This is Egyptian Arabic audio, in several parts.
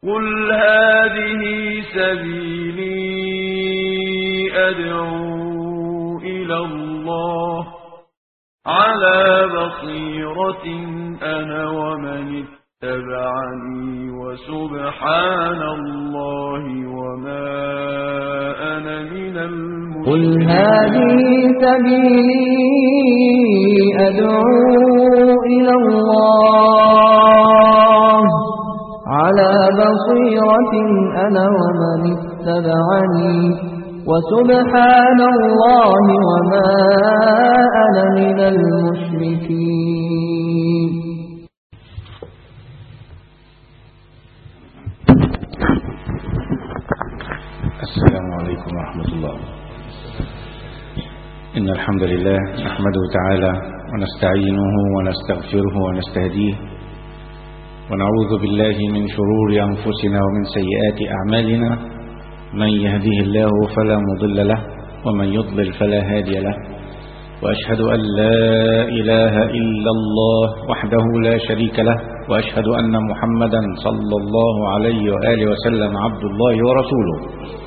قل هذه سبيلي أدعو إلى الله على بصيرة أنا ومن اتبعني وسبحان الله وما أنا من قل المشركين هذه سبيلي أدعو إلى الله على بصيرة أنا ومن اتبعني وسبحان الله وما أنا من المشركين السلام عليكم ورحمة الله إن الحمد لله نحمده تعالى ونستعينه ونستغفره ونستهديه ونعوذ بالله من شرور أنفسنا ومن سيئات أعمالنا من يهده الله فلا مضل له ومن يضلل فلا هادي له وأشهد أن لا إله إلا الله وحده لا شريك له وأشهد أن محمدا صلى الله عليه وآله وسلم عبد الله ورسوله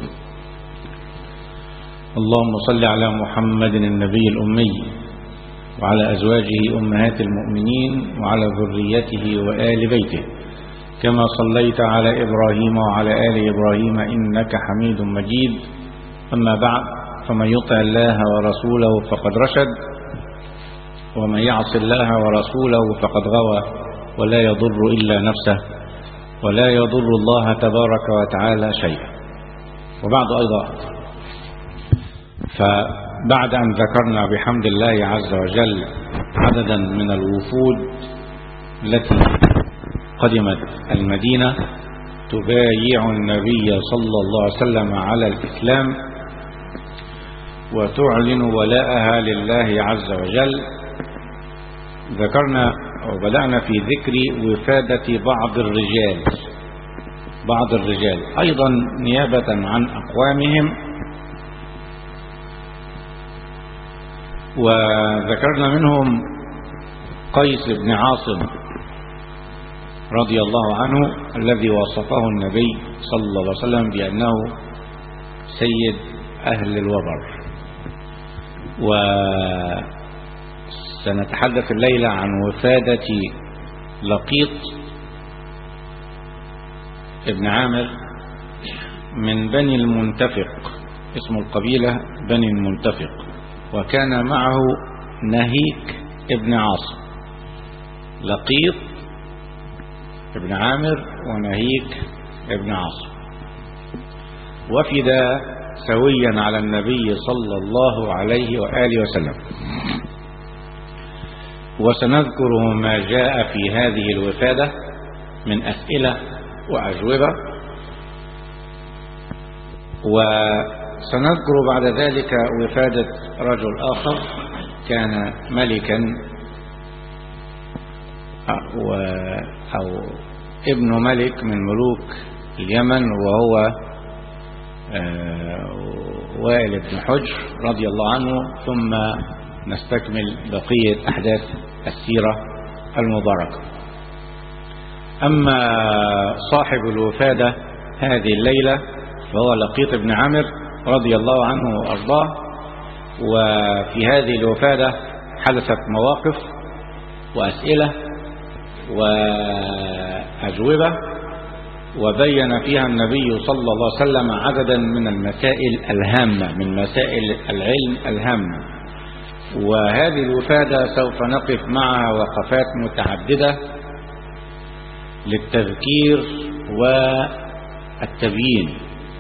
اللهم صل على محمد النبي الأمي وعلى أزواجه أمهات المؤمنين وعلى ذريته وآل بيته كما صليت على إبراهيم وعلى آل إبراهيم إنك حميد مجيد أما بعد فمن يطع الله ورسوله فقد رشد ومن يعص الله ورسوله فقد غوى ولا يضر إلا نفسه ولا يضر الله تبارك وتعالى شيئا وبعد أيضا فبعد أن ذكرنا بحمد الله عز وجل عددا من الوفود التي قدمت المدينة تبايع النبي صلى الله عليه وسلم على الإسلام وتعلن ولاءها لله عز وجل ذكرنا وبدأنا في ذكر وفادة بعض الرجال بعض الرجال أيضا نيابة عن أقوامهم وذكرنا منهم قيس بن عاصم رضي الله عنه الذي وصفه النبي صلى الله عليه وسلم بأنه سيد أهل الوبر وسنتحدث الليلة عن وفادة لقيط ابن عامر من بني المنتفق اسم القبيلة بني المنتفق وكان معه نهيك ابن عاصم لقيط ابن عامر ونهيك ابن عاصم وفدا سويا على النبي صلى الله عليه وآله وسلم وسنذكر ما جاء في هذه الوفادة من أسئلة وأجوبة وسنذكر بعد ذلك وفادة رجل آخر كان ملكا أو, أو ابن ملك من ملوك اليمن وهو وائل بن حجر رضي الله عنه ثم نستكمل بقية أحداث السيرة المباركة أما صاحب الوفادة هذه الليلة فهو لقيط بن عامر رضي الله عنه وأرضاه وفي هذه الوفادة حدثت مواقف وأسئلة وأجوبة وبين فيها النبي صلى الله عليه وسلم عددا من المسائل الهامة من مسائل العلم الهامة وهذه الوفادة سوف نقف معها وقفات متعددة للتذكير والتبيين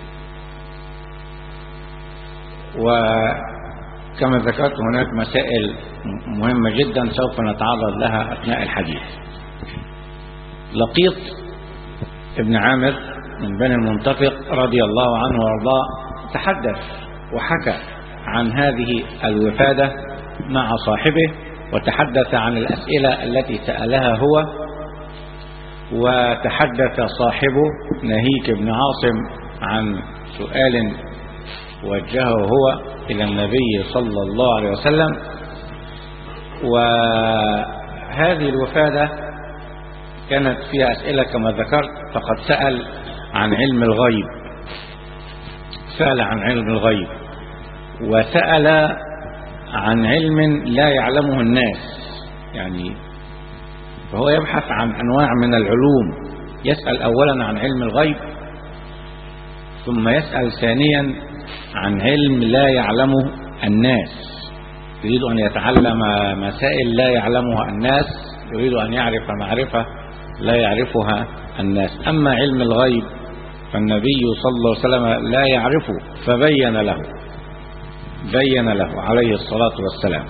وكما ذكرت هناك مسائل مهمة جدا سوف نتعرض لها أثناء الحديث لقيط ابن عامر من بني المنتفق رضي الله عنه وارضاه تحدث وحكى عن هذه الوفادة مع صاحبه وتحدث عن الأسئلة التي سألها هو وتحدث صاحبه نهيك بن عاصم عن سؤال وجهه هو إلى النبي صلى الله عليه وسلم وهذه الوفادة كانت فيها أسئلة كما ذكرت فقد سأل عن علم الغيب سأل عن علم الغيب وسأل عن علم لا يعلمه الناس يعني فهو يبحث عن أنواع من العلوم يسأل أولا عن علم الغيب ثم يسأل ثانيا عن علم لا يعلمه الناس يريد أن يتعلم مسائل لا يعلمها الناس يريد أن يعرف معرفة لا يعرفها الناس أما علم الغيب فالنبي صلى الله عليه وسلم لا يعرفه فبين له بين له عليه الصلاة والسلام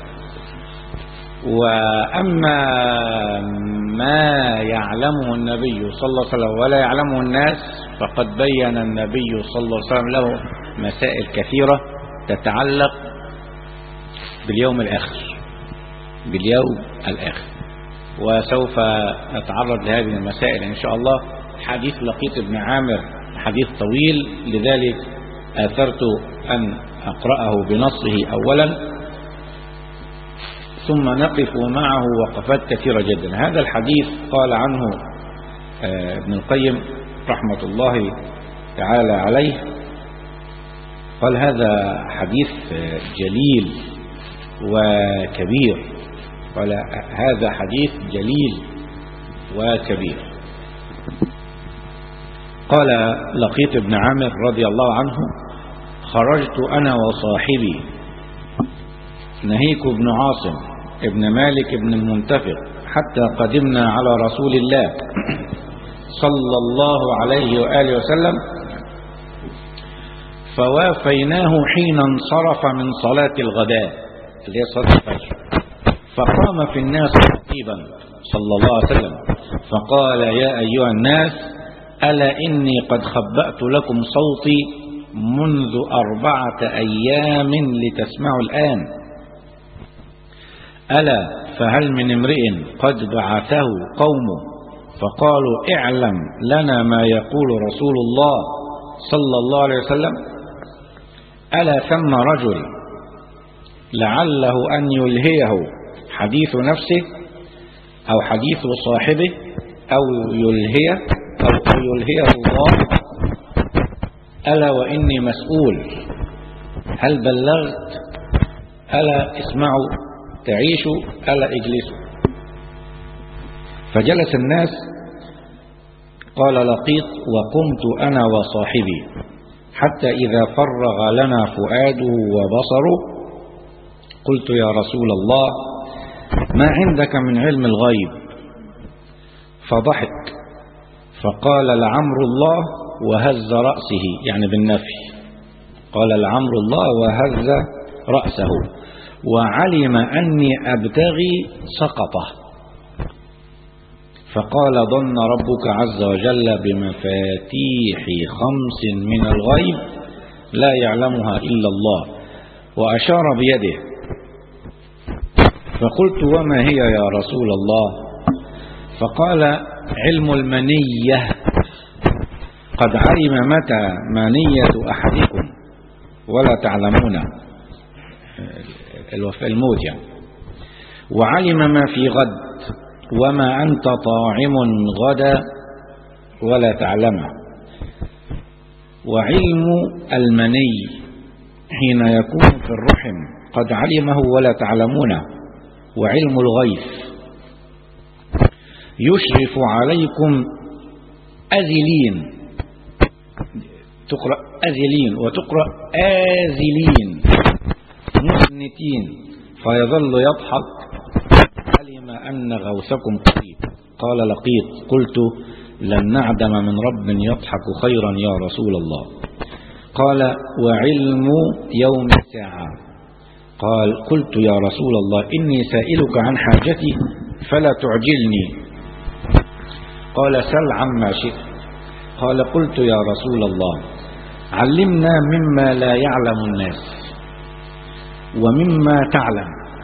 وأما ما يعلمه النبي صلى الله عليه وسلم ولا يعلمه الناس فقد بين النبي صلى الله عليه وسلم له مسائل كثيرة تتعلق باليوم الآخر باليوم الآخر وسوف نتعرض لهذه المسائل إن شاء الله حديث لقيط بن عامر حديث طويل لذلك آثرت أن أقرأه بنصه أولا ثم نقف معه وقفات كثيرة جدا هذا الحديث قال عنه ابن القيم رحمة الله تعالى عليه قال هذا حديث جليل وكبير قال هذا حديث جليل وكبير قال لقيت ابن عامر رضي الله عنه خرجت أنا وصاحبي نهيك بن عاصم ابن مالك بن المنتفق حتى قدمنا على رسول الله صلى الله عليه وآله وسلم فوافيناه حين انصرف من صلاة الغداء اللي هي صلاة الفجر فقام في الناس خطيبا صلى الله عليه وسلم فقال يا أيها الناس ألا إني قد خبأت لكم صوتي منذ أربعة أيام لتسمعوا الآن ألا فهل من امرئ قد بعثه قومه فقالوا اعلم لنا ما يقول رسول الله صلى الله عليه وسلم ألا ثم رجل لعله أن يلهيه حديث نفسه أو حديث صاحبه أو يلهيه أو يلهيه الله ألا وإني مسؤول هل بلغت ألا اسمعوا تعيشوا ألا اجلسوا فجلس الناس قال لقيط وقمت أنا وصاحبي حتى إذا فرغ لنا فؤاده وبصره قلت يا رسول الله ما عندك من علم الغيب فضحك فقال لعمر الله وهز رأسه يعني بالنفي قال لعمر الله وهز رأسه وعلم أني أبتغي سقطه فقال ظن ربك عز وجل بمفاتيح خمس من الغيب لا يعلمها إلا الله وأشار بيده فقلت وما هي يا رسول الله فقال علم المنية قد علم متى منية أحدكم ولا تعلمون الموت يعني وعلم ما في غد وما أنت طاعم غدا ولا تعلمه وعلم المني حين يكون في الرحم قد علمه ولا تعلمونه وعلم الغيث يشرف عليكم أزلين تقرأ أزلين وتقرأ آزلين مسنتين فيظل يضحك علم أن غوثكم قريب قال لقيط قلت لن نعدم من رب يضحك خيرا يا رسول الله قال وعلم يوم الساعة قال قلت يا رسول الله إني سائلك عن حاجتي فلا تعجلني قال سل عما شئت قال قلت يا رسول الله علمنا مما لا يعلم الناس ومما تعلم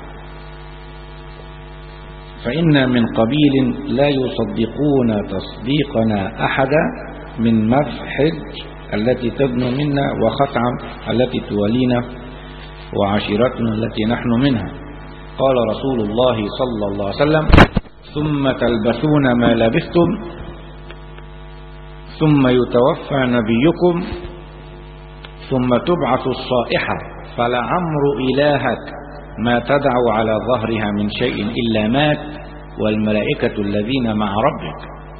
فإن من قبيل لا يصدقون تصديقنا أحدا من مفحج التي تدنو منا وخثعم التي توالينا وعشيرتنا التي نحن منها قال رسول الله صلى الله عليه وسلم ثم تلبسون ما لبثتم ثم يتوفى نبيكم ثم تبعث الصائحة فلعمر إلهك ما تدع على ظهرها من شيء إلا مات والملائكة الذين مع ربك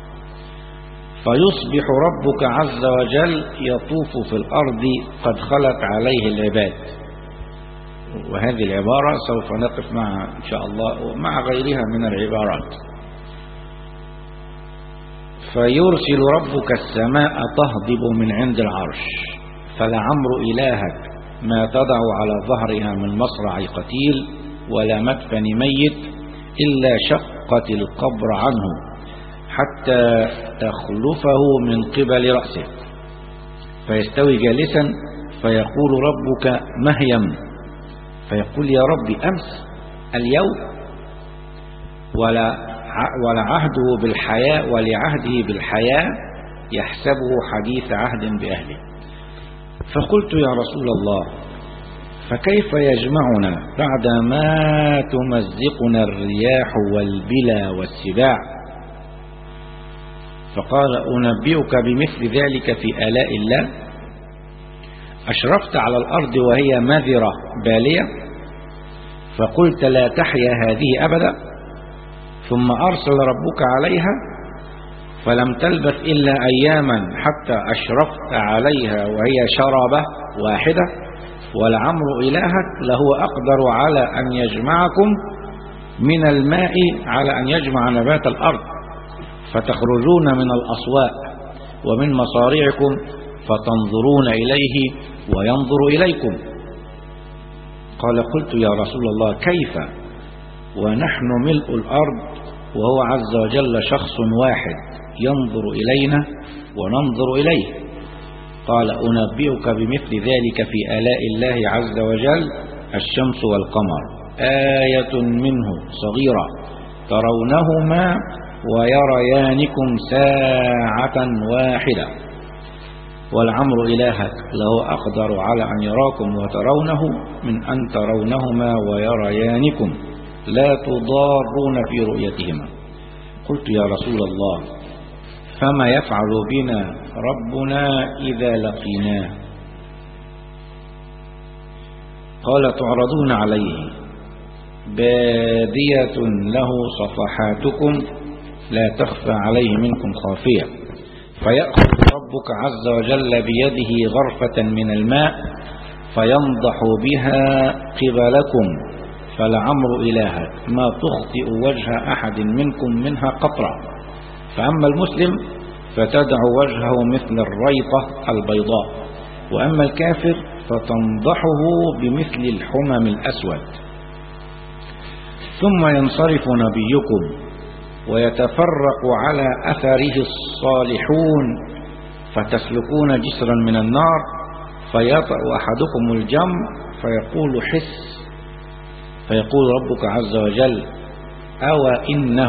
فيصبح ربك عز وجل يطوف في الأرض قد خلت عليه العباد وهذه العبارة سوف نقف معها إن شاء الله ومع غيرها من العبارات فيرسل ربك السماء تهضب من عند العرش فلعمر إلهك ما تضع على ظهرها من مصرع قتيل ولا مدفن ميت إلا شقت القبر عنه حتى تخلفه من قبل رأسه فيستوي جالسا فيقول ربك مهيم فيقول يا ربي أمس اليوم ولا ولا عهده بالحياة ولعهده بالحياة يحسبه حديث عهد بأهله فقلت يا رسول الله فكيف يجمعنا بعدما تمزقنا الرياح والبلا والسباع فقال أنبئك بمثل ذلك في آلاء الله أشرفت على الأرض وهي مذرة بالية فقلت لا تحيا هذه أبدا ثم أرسل ربك عليها فلم تلبث إلا أياما حتى أشرفت عليها وهي شربة واحدة ولعمر إلهك لهو أقدر على أن يجمعكم من الماء على أن يجمع نبات الأرض فتخرجون من الأصواء ومن مصارعكم فتنظرون إليه وينظر إليكم قال قلت يا رسول الله كيف ونحن ملء الأرض وهو عز وجل شخص واحد ينظر إلينا وننظر إليه قال أنبئك بمثل ذلك في آلاء الله عز وجل الشمس والقمر آية منه صغيرة ترونهما ويريانكم ساعة واحدة والعمر إلهك له أقدر على أن يراكم وترونه من أن ترونهما ويريانكم لا تضارون في رؤيتهما قلت يا رسول الله فما يفعل بنا ربنا إذا لقيناه قال تعرضون عليه بادية له صفحاتكم لا تخفى عليه منكم خافية فيأخذ ربك عز وجل بيده غرفة من الماء فينضح بها قبلكم فلعمر إلهك ما تخطئ وجه أحد منكم منها قطرة فأما المسلم فتدع وجهه مثل الريطة البيضاء وأما الكافر فتنضحه بمثل الحمم الأسود ثم ينصرف نبيكم ويتفرق على أثره الصالحون فتسلكون جسرا من النار فيطأ أحدكم الجم فيقول حس فيقول ربك عز وجل أو إنه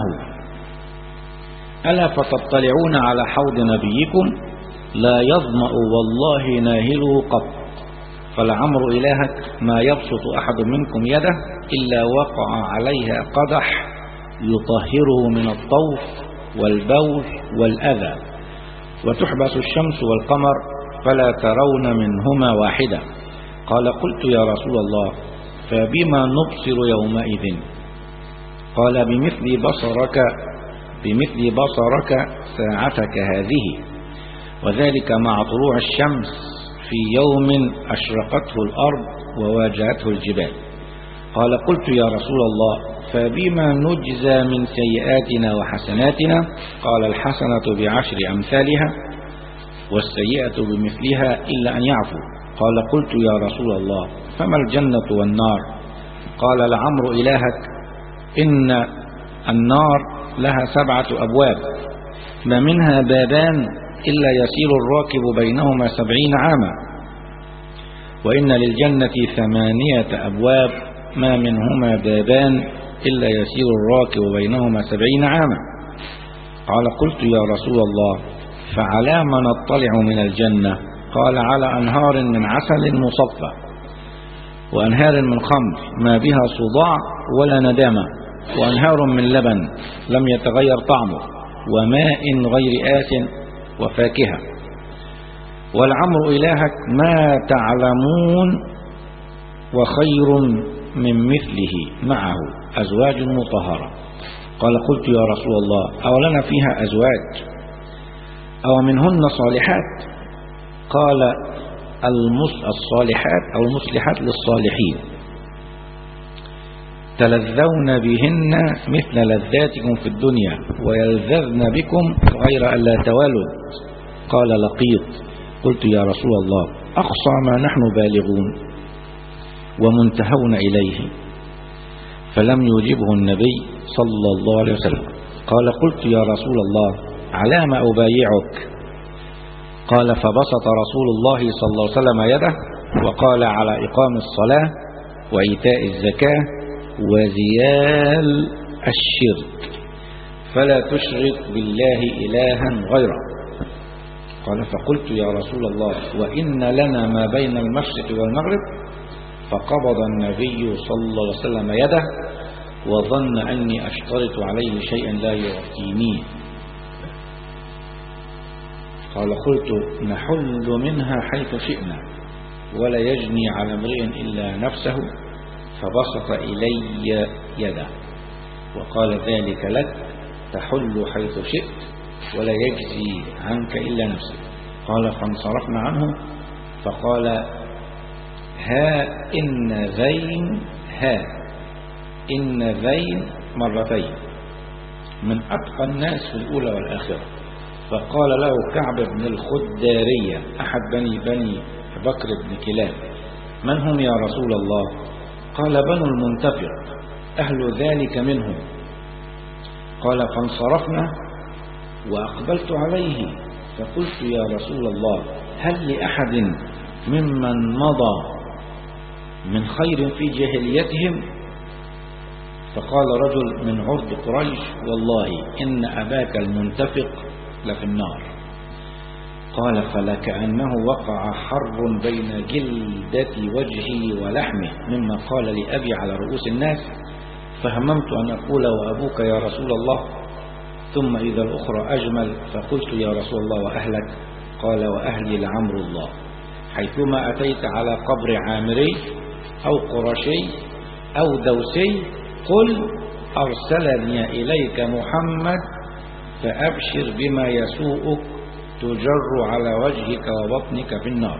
ألا فتطلعون على حوض نبيكم لا يظمأ والله ناهله قط فلعمر إلهك ما يبسط أحد منكم يده إلا وقع عليها قدح يطهره من الطوف والبول والأذى وتحبس الشمس والقمر فلا ترون منهما واحدة قال قلت يا رسول الله فبما نبصر يومئذ قال بمثل بصرك بمثل بصرك ساعتك هذه وذلك مع طلوع الشمس في يوم أشرقته الأرض وواجهته الجبال قال قلت يا رسول الله فبما نجزى من سيئاتنا وحسناتنا قال الحسنة بعشر أمثالها والسيئة بمثلها إلا أن يعفو قال قلت يا رسول الله فما الجنة والنار قال لعمر إلهك إن النار لها سبعة أبواب ما منها بابان إلا يسير الراكب بينهما سبعين عاما وإن للجنة ثمانية أبواب ما منهما بابان إلا يسير الراكب بينهما سبعين عاما قال قلت يا رسول الله فعلى ما نطلع من الجنة قال على أنهار من عسل مصفى وأنهار من خمر ما بها صداع ولا ندامة وأنهار من لبن لم يتغير طعمه وماء غير آس وفاكهة والعمر إلهك ما تعلمون وخير من مثله معه أزواج مطهرة قال قلت يا رسول الله أولنا فيها أزواج أو منهن صالحات قال المس الصالحات أو المصلحات للصالحين تلذون بهن مثل لذاتكم في الدنيا ويلذذن بكم غير ألا تولد قال لقيط قلت يا رسول الله أقصى ما نحن بالغون ومنتهون إليه فلم يجبه النبي صلى الله عليه وسلم قال قلت يا رسول الله على ما أبايعك قال فبسط رسول الله صلى الله عليه وسلم يده وقال على إقام الصلاة وإيتاء الزكاة وزيال الشرك فلا تشرك بالله إلها غيره قال فقلت يا رسول الله وإن لنا ما بين المشرق والمغرب فقبض النبي صلى الله عليه وسلم يده وظن أني أشترط عليه شيئا لا يعطينيه قال قلت نحل منها حيث شئنا ولا يجني على امرئ إلا نفسه فبسط إلي يده وقال ذلك لك تحل حيث شئت ولا يجزي عنك إلا نفسك قال فانصرفنا عنه فقال ها إن ذين ها إن ذين مرتين من أتقى الناس في الأولى والآخرة فقال له كعب بن الخدارية أحد بني بني بكر بن كلاب من هم يا رسول الله قال بنو المنتفق أهل ذلك منهم قال فانصرفنا وأقبلت عليه فقلت يا رسول الله هل لأحد ممن مضى من خير في جاهليتهم فقال رجل من عرض قريش والله إن أباك المنتفق لفي النار قال فلكأنه وقع حر بين جلدة وجهي ولحمه مما قال لأبي على رؤوس الناس فهممت أن أقول وأبوك يا رسول الله ثم إذا الأخرى أجمل فقلت يا رسول الله وأهلك قال وأهلي لعمر الله حيثما أتيت على قبر عامري أو قرشي أو دوسي قل أرسلني إليك محمد فأبشر بما يسوءك تجر على وجهك وبطنك في النار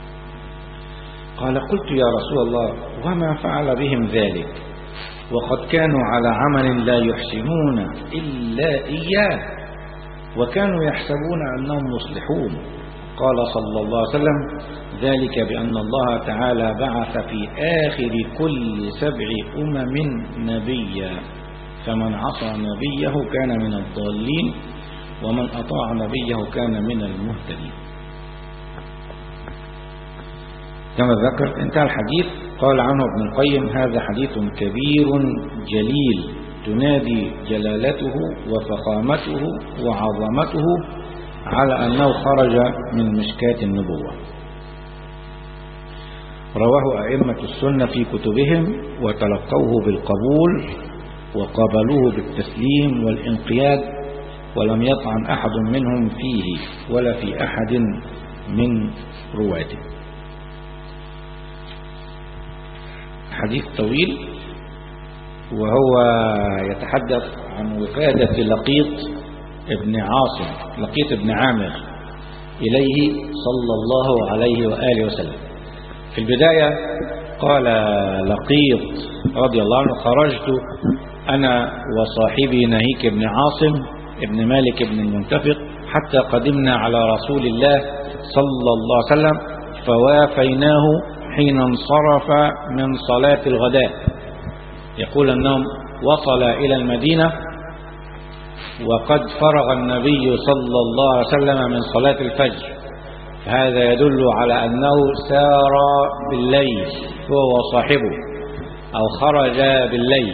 قال قلت يا رسول الله وما فعل بهم ذلك وقد كانوا على عمل لا يحسنون إلا إياه وكانوا يحسبون أنهم مصلحون قال صلى الله عليه وسلم ذلك بأن الله تعالى بعث في آخر كل سبع أمم نبيا فمن عصى نبيه كان من الضالين ومن أطاع نبيه كان من المهتدين كما ذكرت انتهى الحديث قال عنه ابن القيم هذا حديث كبير جليل تنادي جلالته وفخامته وعظمته على أنه خرج من مشكاة النبوة رواه أئمة السنة في كتبهم وتلقوه بالقبول وقابلوه بالتسليم والانقياد ولم يطعن أحد منهم فيه ولا في أحد من رواته حديث طويل وهو يتحدث عن وفادة لقيط ابن عاصم لقيط ابن عامر إليه صلى الله عليه وآله وسلم في البداية قال لقيط رضي الله عنه خرجت أنا وصاحبي نهيك بن عاصم ابن مالك بن المنتفق حتى قدمنا على رسول الله صلى الله عليه وسلم فوافيناه حين انصرف من صلاة الغداء يقول أنهم وصل إلى المدينة وقد فرغ النبي صلى الله عليه وسلم من صلاة الفجر هذا يدل على أنه سار بالليل هو وصاحبه أو خرج بالليل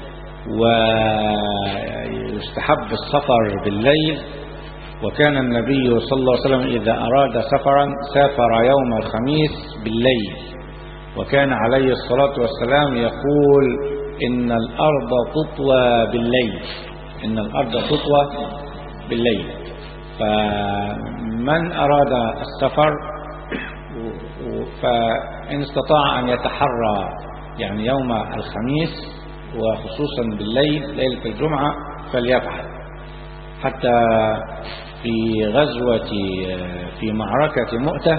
ويستحب السفر بالليل وكان النبي صلى الله عليه وسلم إذا أراد سفرا سافر يوم الخميس بالليل وكان عليه الصلاة والسلام يقول إن الأرض تطوى بالليل إن الأرض تطوى بالليل فمن أراد السفر فإن استطاع أن يتحرى يعني يوم الخميس وخصوصا بالليل ليلة الجمعة فليفعل حتى في غزوة في معركة مؤتة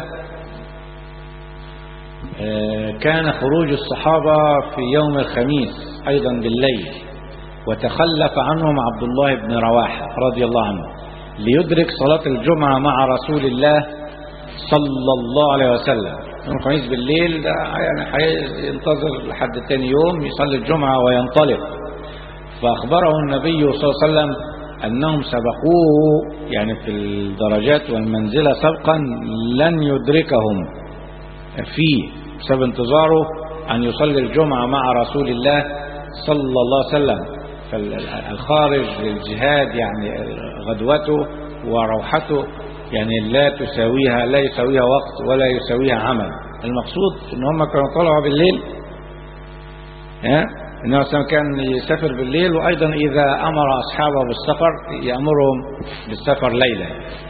كان خروج الصحابة في يوم الخميس أيضا بالليل وتخلف عنهم عبد الله بن رواحة رضي الله عنه ليدرك صلاة الجمعة مع رسول الله صلى الله عليه وسلم يوم الخميس بالليل ده يعني هينتظر لحد تاني يوم يصلي الجمعة وينطلق فأخبره النبي صلى الله عليه وسلم أنهم سبقوه يعني في الدرجات والمنزلة سبقا لن يدركهم فيه بسبب انتظاره أن يصلي الجمعة مع رسول الله صلى الله عليه وسلم فالخارج للجهاد يعني غدوته وروحته يعني لا تساويها لا يساويها وقت ولا يساويها عمل المقصود ان هم كانوا طلعوا بالليل ها النبي صلى الله عليه وسلم كان يسافر بالليل وايضا اذا امر اصحابه بالسفر يامرهم بالسفر ليلا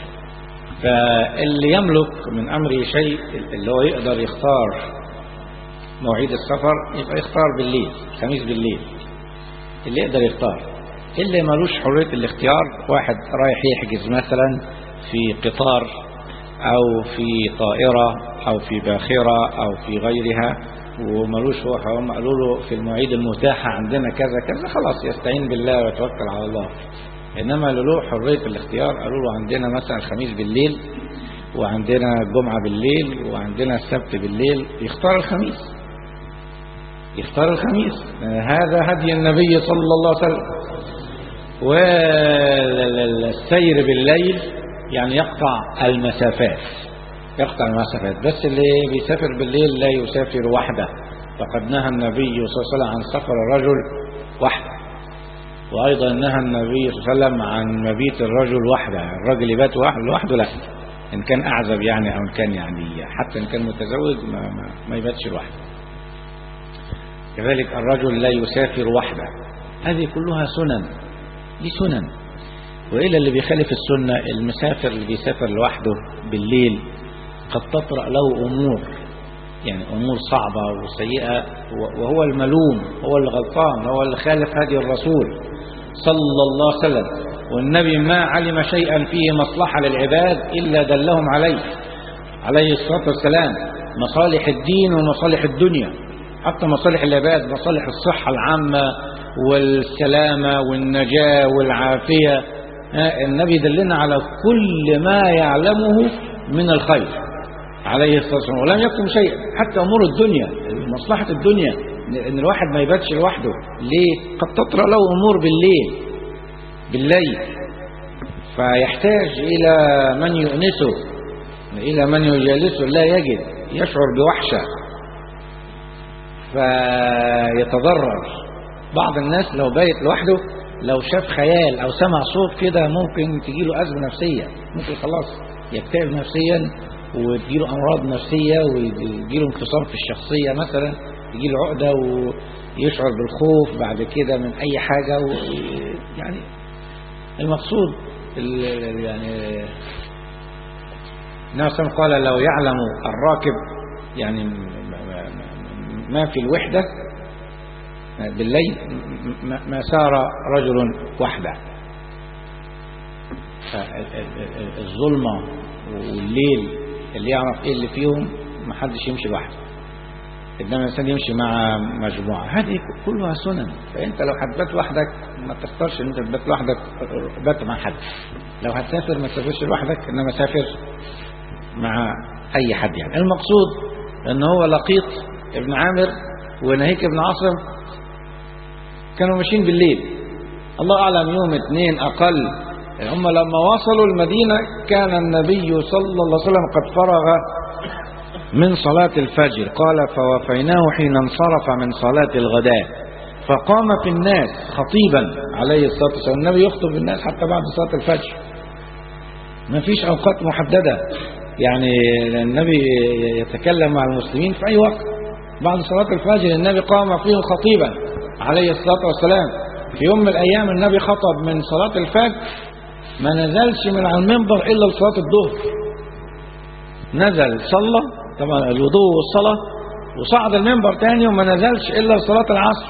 فاللي يملك من امره شيء اللي هو يقدر يختار مواعيد السفر يبقى يختار بالليل خميس بالليل اللي يقدر يختار اللي ملوش حريه الاختيار واحد رايح يحجز مثلا في قطار او في طائره او في باخره او في غيرها وملوش هو هم قالوا له في المواعيد المتاحه عندنا كذا كذا خلاص يستعين بالله ويتوكل على الله انما له حريه الاختيار قالوا له عندنا مثلا الخميس بالليل وعندنا الجمعه بالليل وعندنا السبت بالليل يختار الخميس يختار الخميس هذا هدي النبي صلى الله عليه وسلم والسير بالليل يعني يقطع المسافات يقطع المسافات بس اللي بيسافر بالليل لا يسافر وحده فقد نهى النبي صلى الله عليه وسلم عن سفر الرجل وحده وأيضا نهى النبي صلى الله عليه وسلم عن مبيت الرجل وحده الرجل يبات لوحده لا إن كان أعزب يعني أو إن كان يعني حتى إن كان متزوج ما, ما, ما يباتش لوحده كذلك الرجل لا يسافر وحده هذه كلها سنن دي سنن وإلا اللي بيخالف السنة المسافر اللي بيسافر لوحده بالليل قد تطرأ له أمور يعني أمور صعبة وسيئة وهو الملوم هو اللي غلطان هو اللي خالف هدي الرسول صلى الله عليه وسلم والنبي ما علم شيئا فيه مصلحة للعباد إلا دلهم عليه عليه الصلاة والسلام مصالح الدين ومصالح الدنيا حتى مصالح العباد مصالح الصحة العامة والسلامة والنجاة والعافية النبي دلنا على كل ما يعلمه من الخير عليه الصلاة والسلام ولم يكن شيء حتى أمور الدنيا مصلحة الدنيا إن الواحد ما يباتش لوحده ليه قد تطرأ له أمور بالليل بالليل فيحتاج إلى من يؤنسه إلى من يجالسه لا يجد يشعر بوحشة فيتضرر بعض الناس لو بايت لوحده لو شاف خيال أو سمع صوت كده ممكن تجيله أزمة نفسية ممكن خلاص يكتئب نفسيا وتجيله أمراض نفسية ويجيله انفصام في الشخصية مثلا يجيله عقدة ويشعر بالخوف بعد كده من أي حاجة و يعني المقصود يعني النبي صلى قال لو يعلم الراكب يعني ما في الوحدة بالليل ما سار رجل وحده الظلمة والليل اللي يعرف ايه اللي فيهم ما حدش يمشي لوحده انما الانسان يمشي مع مجموعه هذه كلها سنن فانت لو هتبات لوحدك ما تختارش ان انت تبات لوحدك بات مع حد لو هتسافر ما تسافرش لوحدك انما سافر مع اي حد يعني المقصود ان هو لقيط ابن عامر ونهيك ابن عاصم كانوا ماشيين بالليل الله اعلم يوم اثنين اقل هم لما وصلوا المدينة كان النبي صلى الله عليه وسلم قد فرغ من صلاة الفجر قال فوفيناه حين انصرف من صلاة الغداء فقام في الناس خطيبا عليه الصلاة والسلام النبي يخطب الناس حتى بعد صلاة الفجر ما فيش أوقات محددة يعني النبي يتكلم مع المسلمين في أي وقت بعد صلاة الفجر النبي قام فيهم خطيبا عليه الصلاة والسلام في يوم من الأيام النبي خطب من صلاة الفجر ما نزلش من على المنبر إلا لصلاة الظهر نزل صلى طبعا الوضوء والصلاة وصعد المنبر تاني وما نزلش إلا لصلاة العصر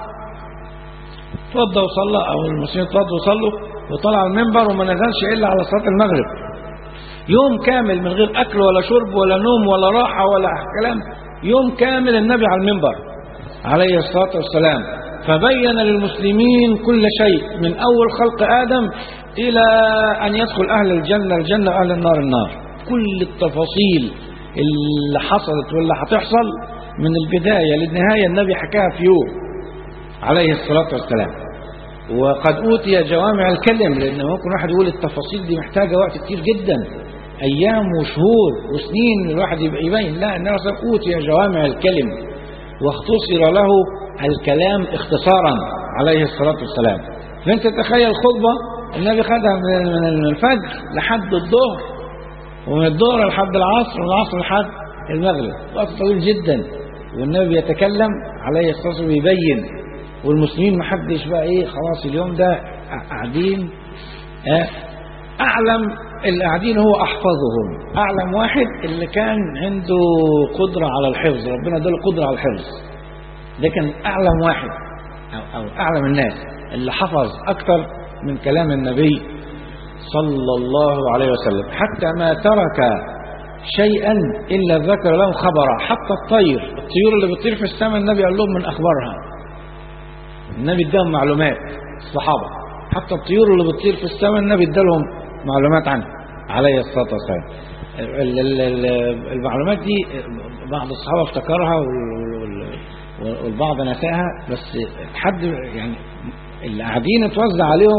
توضى وصلى أو المسلمين توضوا وصلوا وطلع المنبر وما نزلش إلا على صلاة المغرب يوم كامل من غير أكل ولا شرب ولا نوم ولا راحة ولا كلام يوم كامل النبي على المنبر عليه الصلاة والسلام فبين للمسلمين كل شيء من أول خلق آدم إلى أن يدخل أهل الجنة الجنة وأهل النار النار كل التفاصيل اللي حصلت واللي هتحصل من البداية للنهاية النبي حكاها في يوم عليه الصلاة والسلام وقد أوتي جوامع الكلم لأن ممكن واحد يقول التفاصيل دي محتاجة وقت كتير جدا أيام وشهور وسنين الواحد يبقى يبين لا النبي صلى الله عليه وسلم أوتي جوامع الكلم واختصر له الكلام اختصارا عليه الصلاة والسلام فأنت تخيل خطبة النبي خدها من الفجر لحد الظهر ومن الظهر لحد العصر ومن العصر لحد المغرب وقت طويل جدا والنبي يتكلم عليه الصلاة والسلام يبين والمسلمين ما حدش بقى ايه خلاص اليوم ده قاعدين اه اعلم اللي قاعدين هو احفظهم اعلم واحد اللي كان عنده قدرة على الحفظ ربنا اداله قدرة على الحفظ ده كان اعلم واحد او, أو اعلم الناس اللي حفظ اكتر من كلام النبي صلى الله عليه وسلم حتى ما ترك شيئا الا ذكر له خبرا حتى الطير الطيور اللي بتطير في السماء النبي قال لهم من اخبارها النبي اداهم معلومات الصحابة حتى الطيور اللي بتطير في السماء النبي ادالهم معلومات عنها عليه الصلاة والسلام المعلومات دي بعض الصحابة افتكرها والبعض نساها بس حد يعني اللي قاعدين اتوزع عليهم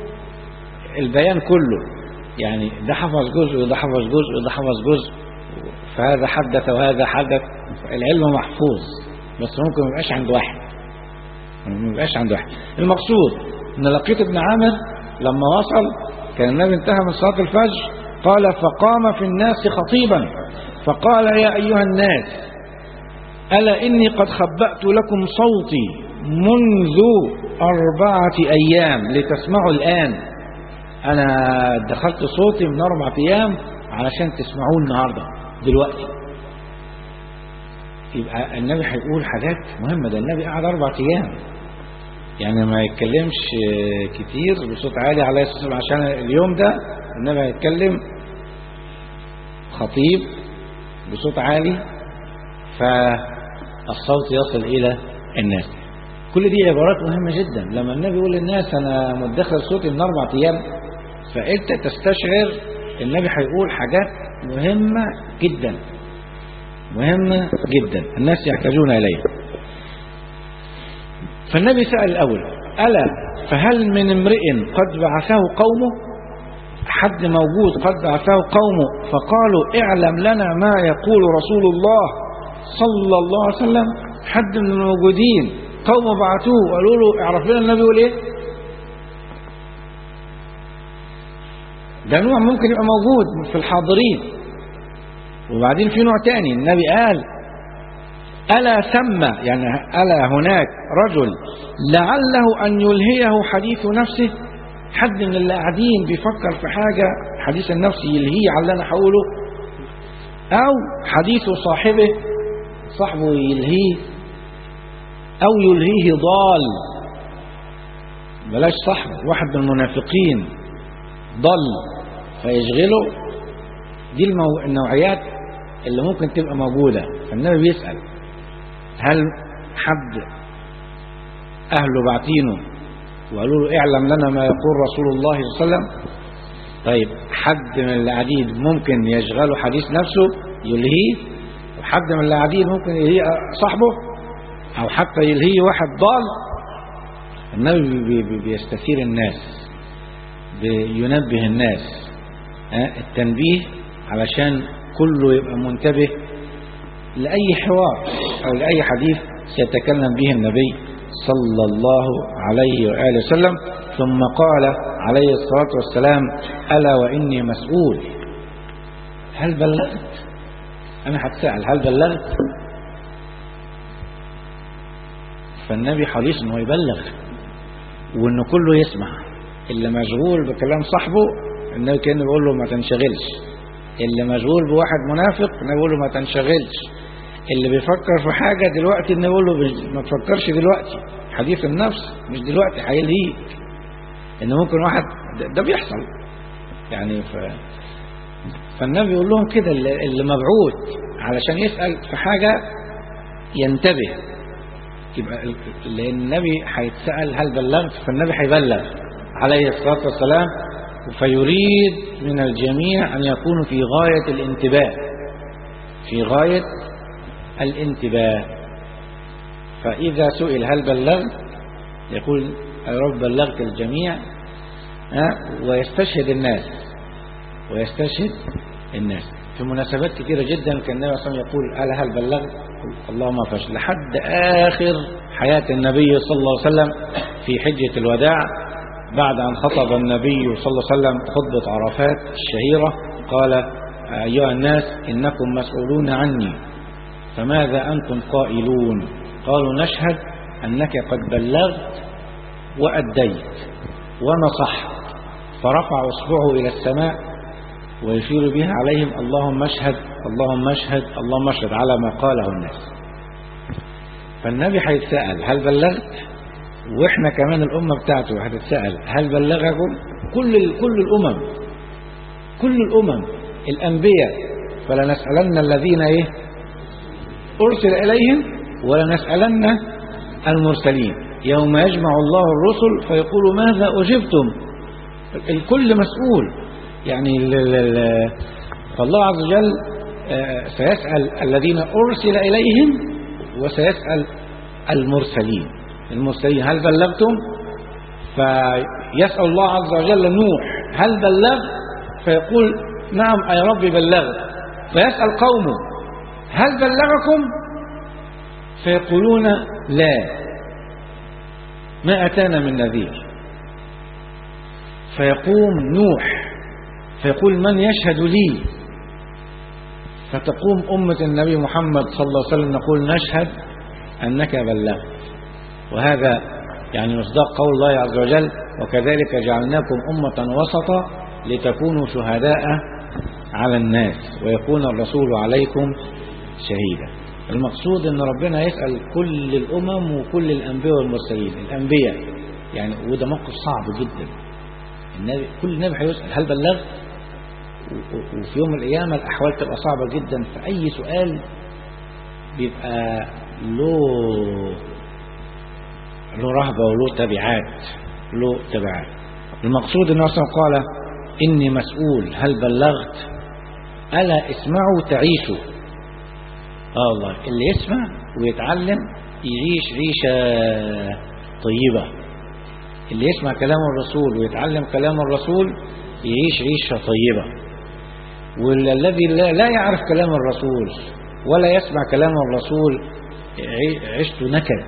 البيان كله يعني ده حفظ جزء وده حفظ جزء وده حفظ جزء فهذا حدث وهذا حدث العلم محفوظ بس ممكن ما يبقاش عند واحد ما يبقاش عند واحد المقصود ان لقيت ابن عامر لما وصل كان النبي انتهى من صلاة الفجر قال فقام في الناس خطيبا فقال يا أيها الناس ألا إني قد خبأت لكم صوتي منذ أربعة أيام لتسمعوا الآن أنا دخلت صوتي من أربعة أيام علشان تسمعوه النهاردة دلوقتي يبقى النبي هيقول حاجات مهمة ده النبي قعد أربع أيام يعني ما يتكلمش كتير بصوت عالي عليه الصلاة والسلام عشان اليوم ده النبي هيتكلم خطيب بصوت عالي فالصوت يصل إلى الناس كل دي عبارات مهمة جدا لما النبي يقول للناس أنا مدخل صوتي من أربع أيام فأنت تستشعر النبي هيقول حاجات مهمة جدا مهمة جدا الناس يحتاجون إليها فالنبي سأل الأول ألا فهل من امرئ قد بعثه قومه حد موجود قد بعثه قومه فقالوا اعلم لنا ما يقول رسول الله صلى الله عليه وسلم حد من الموجودين قومه بعثوه وقالوا له اعرف لنا النبي يقول ايه ده نوع ممكن يبقى موجود في الحاضرين وبعدين في نوع تاني النبي قال ألا ثم يعني ألا هناك رجل لعله أن يلهيه حديث نفسه حد من اللي قاعدين بيفكر في حاجة حديث النفس يلهيه على اللي أنا هقوله أو حديث صاحبه صاحبه يلهيه أو يلهيه ضال بلاش صاحبه واحد من المنافقين ضل فيشغله دي المو... النوعيات اللي ممكن تبقى موجودة فالنبي بيسأل هل حد أهله بعتينه وقالوا له اعلم لنا ما يقول رسول الله صلى الله عليه وسلم طيب حد من اللي قاعدين ممكن يشغله حديث نفسه يلهيه وحد من اللي قاعدين ممكن يلهيه صاحبه أو حتى يلهيه واحد ضال النبي بي بي بيستثير الناس بينبه الناس التنبيه علشان كله يبقى منتبه لأي حوار أو لأي حديث سيتكلم به النبي صلى الله عليه وآله وسلم ثم قال عليه الصلاة والسلام ألا وإني مسؤول هل بلغت أنا هتسأل هل بلغت فالنبي حريص أنه يبلغ وأنه كله يسمع اللي مشغول بكلام صاحبه النبي كان بيقول له ما تنشغلش اللي مشغول بواحد منافق النبي بيقول له ما تنشغلش اللي بيفكر في حاجة دلوقتي النبي بيقول له ما تفكرش دلوقتي حديث النفس مش دلوقتي هيلهيك ان ممكن واحد ده, ده بيحصل يعني ف فالنبي يقول لهم كده اللي اللي مبعوث علشان يسأل في حاجة ينتبه يبقى ال- لأن النبي هيتسأل هل بلغت فالنبي هيبلغ عليه الصلاة والسلام فيريد من الجميع أن يكونوا في غاية الانتباه في غاية الانتباه فإذا سئل هل بلغت يقول يا رب بلغت الجميع ها؟ ويستشهد الناس ويستشهد الناس في مناسبات كثيرة جدا كان النبي صلى الله عليه وسلم يقول ألا هل بلغت اللهم فشل لحد آخر حياة النبي صلى الله عليه وسلم في حجة الوداع بعد أن خطب النبي صلى الله عليه وسلم خطبة عرفات الشهيرة قال أيها الناس إنكم مسؤولون عني فماذا أنتم قائلون قالوا نشهد أنك قد بلغت وأديت ونصحت فرفع إصبعه إلى السماء ويشير بها عليهم اللهم اشهد اللهم اشهد اللهم اشهد على ما قاله الناس فالنبي هيتسأل هل بلغت واحنا كمان الأمة بتاعته هتتسأل هل بلغكم كل كل الأمم كل الأمم الأنبياء فلنسألن الذين إيه أرسل إليهم ولنسألن المرسلين يوم يجمع الله الرسل فيقول ماذا أجبتم الكل مسؤول يعني ال- ال- ال- فالله عز وجل آه، سيسأل الذين أرسل إليهم وسيسأل المرسلين المرسلين هل بلغتم فيسأل الله عز وجل نوح هل بلغت فيقول نعم أي ربي بلغت فيسأل قومه هل بلغكم فيقولون لا ما أتانا من نذير فيقوم نوح فيقول من يشهد لي فتقوم أمة النبي محمد صلى الله عليه وسلم نقول نشهد أنك بلغت وهذا يعني مصداق قول الله عز وجل وكذلك جعلناكم أمة وسطا لتكونوا شهداء على الناس ويكون الرسول عليكم شهيدا المقصود ان ربنا يسأل كل الأمم وكل الأنبياء والمرسلين الأنبياء يعني وده موقف صعب جدا النبي كل نبي هيسأل هل بلغت و- و- وفي يوم القيامة الأحوال تبقى صعبة جدا فأي سؤال بيبقى له له رهبة وله تبعات له تبعات المقصود أنه أصلا قال إني مسؤول هل بلغت ألا اسمعوا تعيشوا آه الله اللي يسمع ويتعلم يعيش عيشة طيبة اللي يسمع كلام الرسول ويتعلم كلام الرسول يعيش عيشة طيبة والذي لا, لا يعرف كلام الرسول ولا يسمع كلام الرسول عي- عيشته نكد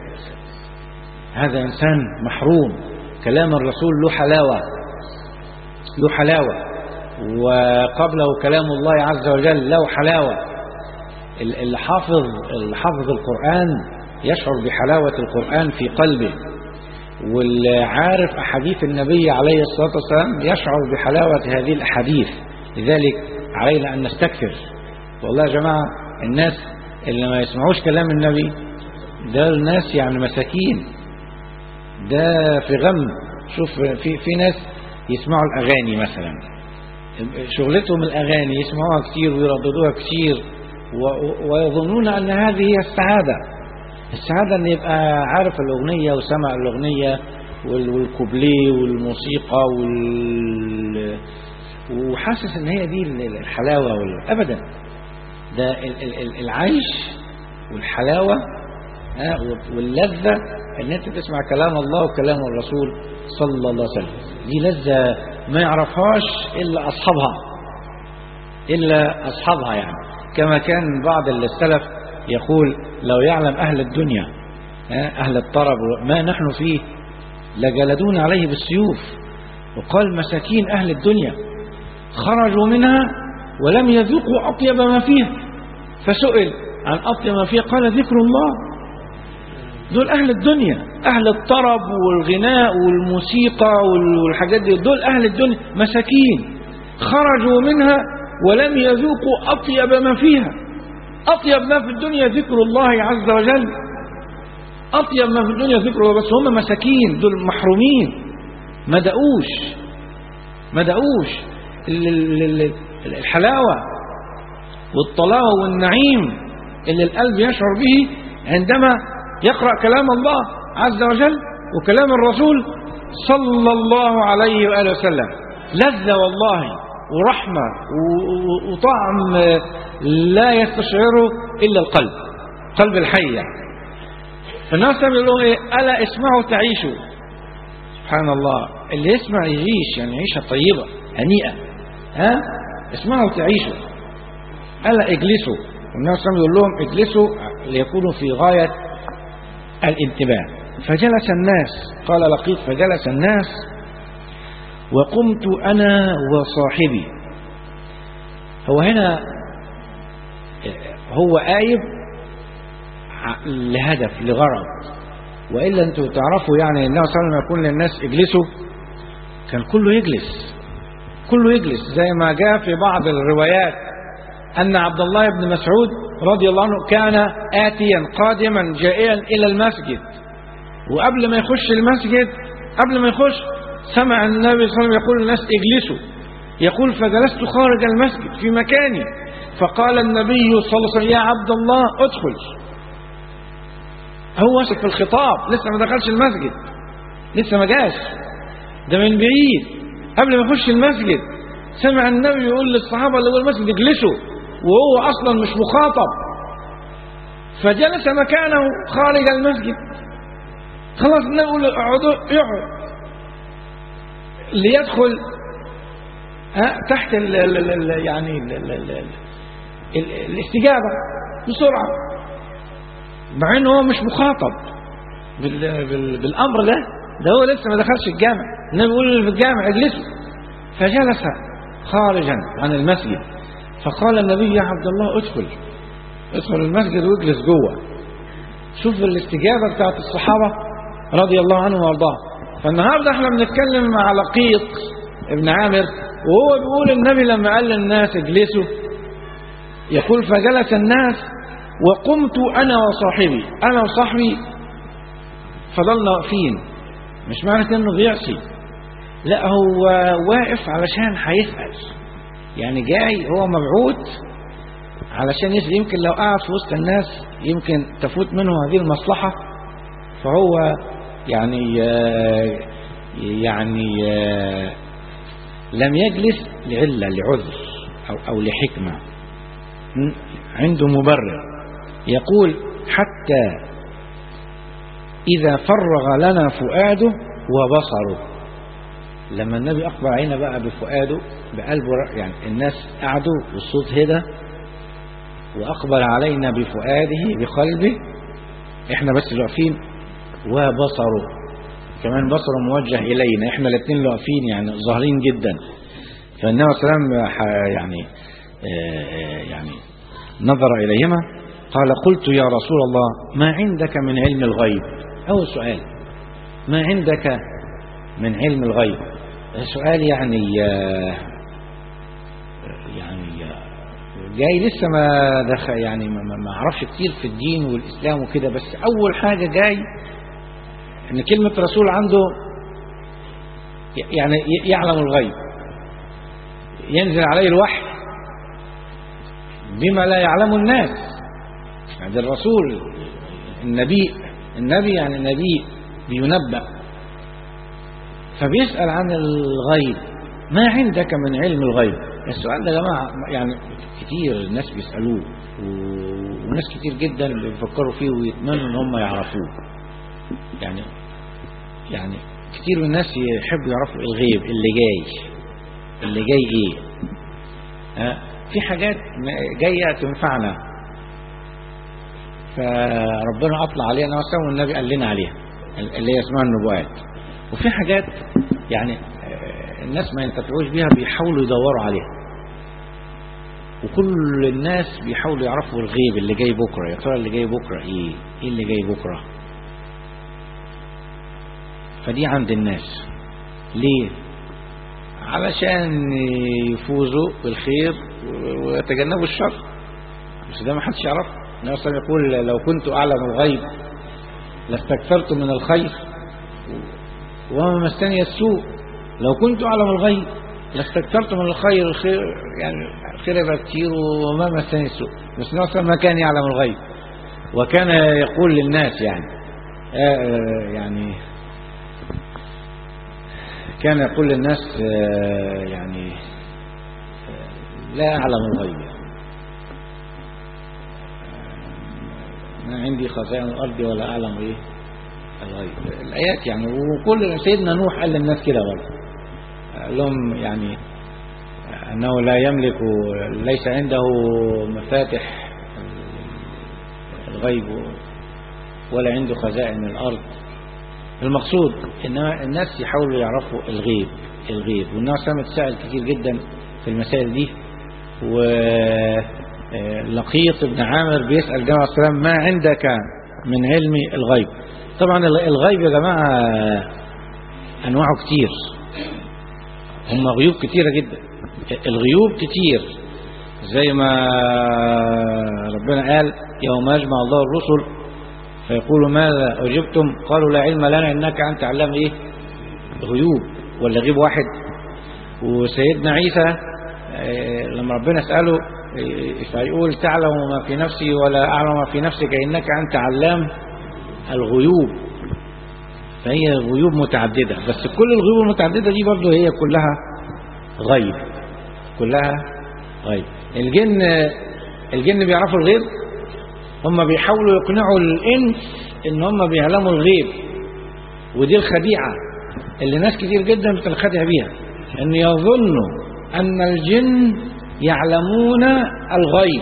هذا إنسان محروم كلام الرسول له حلاوة له حلاوة وقبله كلام الله عز وجل له حلاوة ال- اللي حافظ اللي حافظ القرآن يشعر بحلاوة القرآن في قلبه واللي عارف أحاديث النبي عليه الصلاة والسلام يشعر بحلاوة هذه الأحاديث لذلك علينا أن نستكثر والله يا جماعة الناس اللي ما يسمعوش كلام النبي ده الناس يعني مساكين ده في غم شوف في في ناس يسمعوا الأغاني مثلا شغلتهم الأغاني يسمعوها كتير ويرددوها كتير و- ويظنون أن هذه هي السعادة السعادة أن يبقى عارف الأغنية وسمع الأغنية وال- والكوبليه والموسيقى وال... وحاسس أن هي دي الحلاوة وال... أبدا ده ال- ال- ال- العيش والحلاوة ها، واللذة أن أنت تسمع كلام الله وكلام الرسول صلى الله عليه وسلم دي لذة ما يعرفهاش إلا أصحابها إلا أصحابها يعني كما كان بعض السلف يقول لو يعلم أهل الدنيا ها، أهل الطرب ما نحن فيه لجلدون عليه بالسيوف وقال مساكين أهل الدنيا خرجوا منها ولم يذوقوا أطيب ما فيها فسئل عن أطيب ما فيها قال ذكر الله دول أهل الدنيا أهل الطرب والغناء والموسيقى وال- والحاجات دي دول أهل الدنيا مساكين خرجوا منها ولم يذوقوا أطيب ما فيها أطيب ما في الدنيا ذكر الله عز وجل أطيب ما في الدنيا ذكره بس هم مساكين دول محرومين ما دقوش ما دقوش ال- ال- ال- الحلاوة والطلاوة والنعيم اللي القلب يشعر به عندما يقرأ كلام الله عز وجل وكلام الرسول صلى الله عليه وآله وسلم لذة والله ورحمة و- و- وطعم لا يستشعره إلا القلب قلب الحي يعني. فالناس بيقول لهم ايه الا اسمعوا تعيشوا سبحان الله اللي يسمع يعيش يعني عيشه طيبه هنيئه ها اسمعوا تعيشوا الا اجلسوا والنبي صلى الله عليه وسلم يقول لهم اجلسوا ليكونوا في غايه الانتباه فجلس الناس قال لقيط فجلس الناس وقمت انا وصاحبي هو هنا هو آيب لهدف لغرض والا انتوا تعرفوا يعني النبي صلى الله عليه وسلم يقول للناس اجلسوا كان كله يجلس كله يجلس زي ما جاء في بعض الروايات ان عبد الله بن مسعود رضي الله عنه كان اتيا قادما جائعا الى المسجد وقبل ما يخش المسجد قبل ما يخش سمع النبي صلى الله عليه وسلم يقول للناس اجلسوا يقول فجلست خارج المسجد في مكاني فقال النبي صلى الله عليه وسلم يا عبد الله ادخل هو واثق في الخطاب لسه ما دخلش المسجد لسه ما جاش ده من بعيد قبل ما يخش المسجد سمع النبي يقول للصحابه اللي هو المسجد اجلسوا وهو اصلا مش مخاطب فجلس مكانه خارج المسجد خلاص النبي يقول اقعدوا يقعد ليدخل ها تحت ال ال ال يعني ال ال ال ال ال الاستجابه بسرعه مع انه هو مش مخاطب بال بال بالامر ده ده هو لسه ما دخلش الجامع النبي بيقول اللي في الجامع اجلسوا فجلس خارجا عن المسجد فقال النبي يا عبد الله ادخل ادخل المسجد واجلس جوه شوف الاستجابه بتاعت الصحابه رضي الله عنهم وارضاهم فالنهارده احنا بنتكلم مع لقيط ابن عامر وهو بيقول النبي لما قال للناس اجلسوا يقول فجلس الناس وقمت انا وصاحبي انا وصاحبي فضلنا واقفين مش معنى انه بيعصي لا هو واقف علشان هيسأل يعني جاي هو مبعوث علشان يسأل يمكن لو قعد في وسط الناس يمكن تفوت منه هذه المصلحة فهو يعني يعني لم يجلس لعلة لعذر أو, أو لحكمة عنده مبرر يقول حتى إذا فرغ لنا فؤاده وبصره لما النبي أقبل علينا بقى بفؤاده بقلبه يعني الناس قعدوا والصوت هدى وأقبل علينا بفؤاده بقلبه احنا بس اللي واقفين وبصره كمان بصره موجه إلينا احنا الاثنين اللي واقفين يعني ظاهرين جدا فالنبي صلى الله عليه وسلم يعني يعني نظر إليهما قال قلت يا رسول الله ما عندك من علم الغيب أول سؤال ما عندك من علم الغيب سؤال يعني يعني جاي لسه ما دخل يعني ما, ما اعرفش كتير في الدين والاسلام وكده بس اول حاجه جاي ان كلمه رسول عنده يعني يعلم الغيب ينزل عليه الوحي بما لا يعلمه الناس هذا الرسول النبي النبي يعني النبي بينبأ فبيسأل عن الغيب ما عندك من علم الغيب السؤال ده يا جماعة يعني كتير الناس بيسألوه وناس كتير جدا بيفكروا فيه ويتمنوا ان هم يعرفوه يعني يعني كتير من الناس يحبوا يعرفوا الغيب اللي جاي اللي جاي ايه ها في حاجات جاية تنفعنا فربنا أطلع علينا وسوى والنبي قال لنا عليها اللي هي اسمها النبوات وفي حاجات يعني الناس ما ينتفعوش بيها بيحاولوا يدوروا عليها وكل الناس بيحاولوا يعرفوا الغيب اللي جاي بكرة يا ترى اللي جاي بكرة ايه ايه اللي جاي بكرة فدي عند الناس ليه علشان يفوزوا بالخير ويتجنبوا الشر بس ده ما حدش يعرفه النبي صلى الله عليه وسلم يقول لو كنت أعلم الغيب لاستكثرت من الخير وما مسني السوء لو كنت أعلم الغيب لاستكثرت من الخير الخير يعني الخير يبقى كتير وما مسني السوء بس النبي صلى الله عليه وسلم ما كان يعلم الغيب وكان يقول للناس يعني آه يعني كان يقول للناس آه يعني آه لا أعلم الغيب يعني ما عندي خزائن الأرض ولا أعلم إيه الغيب الآيات يعني وكل سيدنا نوح قال للناس كده برضه قال لهم يعني أنه لا يملك ليس عنده مفاتح الغيب ولا عنده خزائن الأرض المقصود إنما الناس يحاولوا يعرفوا الغيب الغيب والناس سمت تسأل كتير جدا في المسائل دي ولقيط بن عامر بيسأل جماعة السلام ما عندك من علم الغيب طبعا الغيب يا جماعة أنواعه كتير هم غيوب كتيرة جدا الغيوب كتير زي ما ربنا قال يوم يجمع الله الرسل فيقول ماذا أجبتم قالوا لا علم لنا إنك أنت علام إيه غيوب ولا غيب واحد وسيدنا عيسى لما ربنا اسأله فيقول تعلم ما في نفسي ولا أعلم ما في نفسك إنك أنت علام الغيوب فهي غيوب متعددة بس كل الغيوب المتعددة دي برضو هي كلها غيب كلها غيب الجن الجن بيعرفوا الغيب هم بيحاولوا يقنعوا الإنس إن هم بيعلموا الغيب ودي الخديعة اللي ناس كتير جدا بتنخدع بيها إن يظنوا أن الجن يعلمون الغيب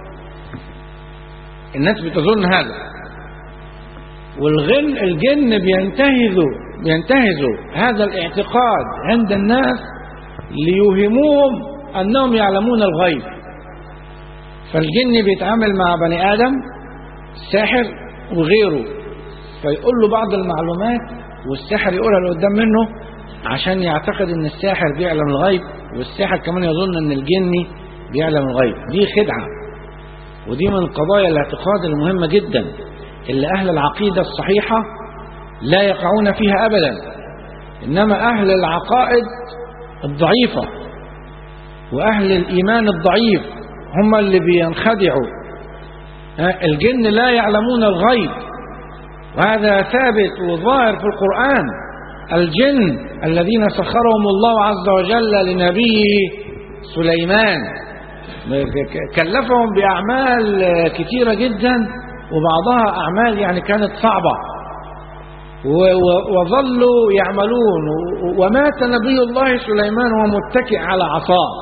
الناس بتظن هذا والغن الجن بينتهزوا بينتهزوا هذا الاعتقاد عند الناس ليوهموهم أنهم يعلمون الغيب فالجن بيتعامل مع بني آدم الساحر وغيره فيقول له بعض المعلومات والساحر يقولها اللي قدام منه عشان يعتقد ان الساحر بيعلم الغيب والساحر كمان يظن ان الجني بيعلم الغيب دي خدعة ودي من قضايا الاعتقاد المهمة جدا اللي أهل العقيدة الصحيحة لا يقعون فيها أبدا إنما أهل العقائد الضعيفة وأهل الإيمان الضعيف هم اللي بينخدعوا الجن لا يعلمون الغيب وهذا ثابت وظاهر في القرآن الجن الذين سخرهم الله عز وجل لنبيه سليمان كلفهم بأعمال كثيرة جدا وبعضها أعمال يعني كانت صعبة وظلوا يعملون ومات نبي الله سليمان وهو متكئ على عصاه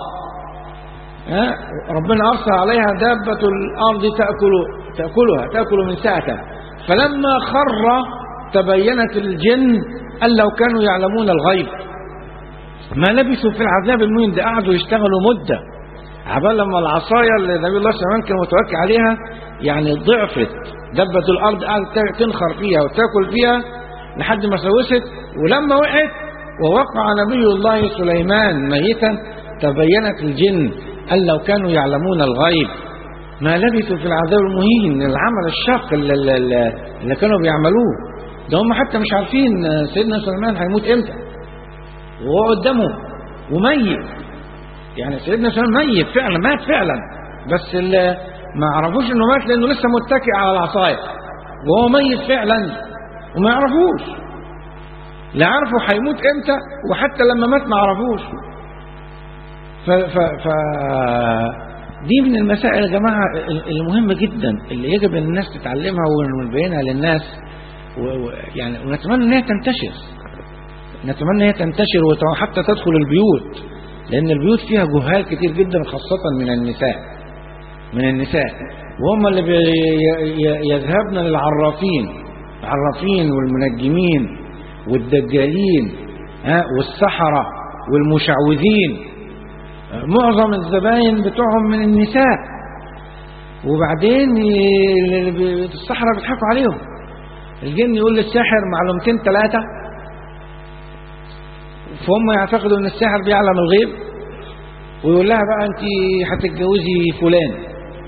ربنا أرسل عليها دابة الأرض تأكل تأكلها تأكل من ساعتها فلما خر تبينت الجن أن لو كانوا يعلمون الغيب ما لبثوا في العذاب المهين ده قعدوا يشتغلوا مدة عبال لما العصاية اللي نبي الله سليمان كان متوكل عليها يعني ضعفت دبة الأرض قعدت تنخر فيها وتاكل فيها لحد ما سوست ولما وقعت ووقع نبي الله سليمان ميتا تبينت الجن أن لو كانوا يعلمون الغيب ما لبثوا في العذاب المهين العمل الشاق اللي, اللي, اللي كانوا بيعملوه ده هم حتى مش عارفين سيدنا سليمان هيموت امتى وهو قدامه وميت يعني سيدنا سليمان ميت فعلا مات فعلا بس اللي ما عرفوش انه مات لانه لسه متكئ على العصايه وهو ميت فعلا وما يعرفوش لا عرفوا هيموت امتى وحتى لما مات ما عرفوش ف ف ف دي من المسائل يا جماعه المهمه جدا اللي يجب ان الناس تتعلمها ونبينها للناس ويعني ونتمنى ان هي تنتشر نتمنى ان هي تنتشر وحتى تدخل البيوت لان البيوت فيها جهال كتير جدا خاصه من النساء من النساء وهم اللي يذهبن للعرافين العرافين والمنجمين والدجالين ها والسحرة والمشعوذين معظم الزباين بتوعهم من النساء وبعدين السحرة بيضحكوا عليهم الجن يقول للساحر معلومتين ثلاثة فهم يعتقدوا ان الساحر بيعلم الغيب ويقول لها بقى انت هتتجوزي فلان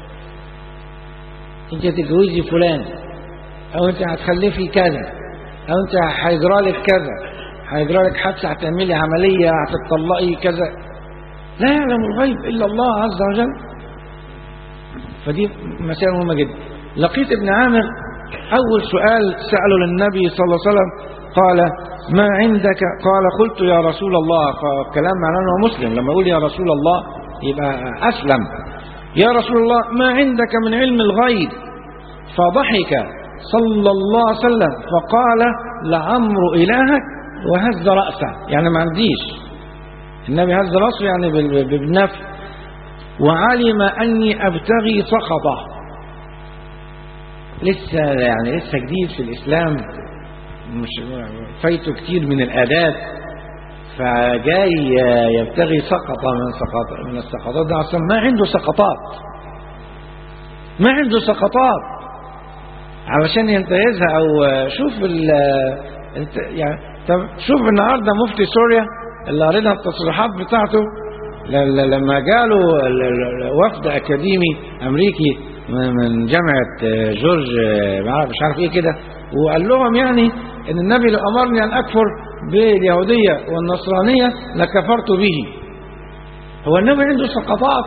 انت هتتجوزي فلان او انت هتخلفي كذا او انت هيجرى لك كذا هيجرى لك حادثه هتعملي عمليه هتطلقي كذا لا يعلم الغيب الا الله عز وجل فدي مسائل مهمه جدا لقيت ابن عامر اول سؤال ساله للنبي صلى الله عليه وسلم قال ما عندك قال قلت يا رسول الله فكلام معناه انه مسلم لما يقول يا رسول الله يبقى اسلم يا رسول الله ما عندك من علم الغيب فضحك صلى الله عليه وسلم فقال لعمر إلهك وهز رأسه يعني ما عنديش النبي هز رأسه يعني بال- بالنفي وعلم أني أبتغي سخطه لسه يعني لسه جديد في الإسلام مش فايته كتير من الآداب فجاي يبتغي سقطة من سقط من السقطات ده عشان ما عنده سقطات ما عنده سقطات علشان ينتهزها او شوف ال انت يعني طب شوف النهارده مفتي سوريا اللي قرينا التصريحات بتاعته ل- ل- لما جاله ال- ال- وفد اكاديمي امريكي من من جامعه جورج مش عارف ايه كده وقال لهم يعني ان النبي لو امرني ان اكفر باليهوديه والنصرانيه لكفرت به هو النبي عنده سقطات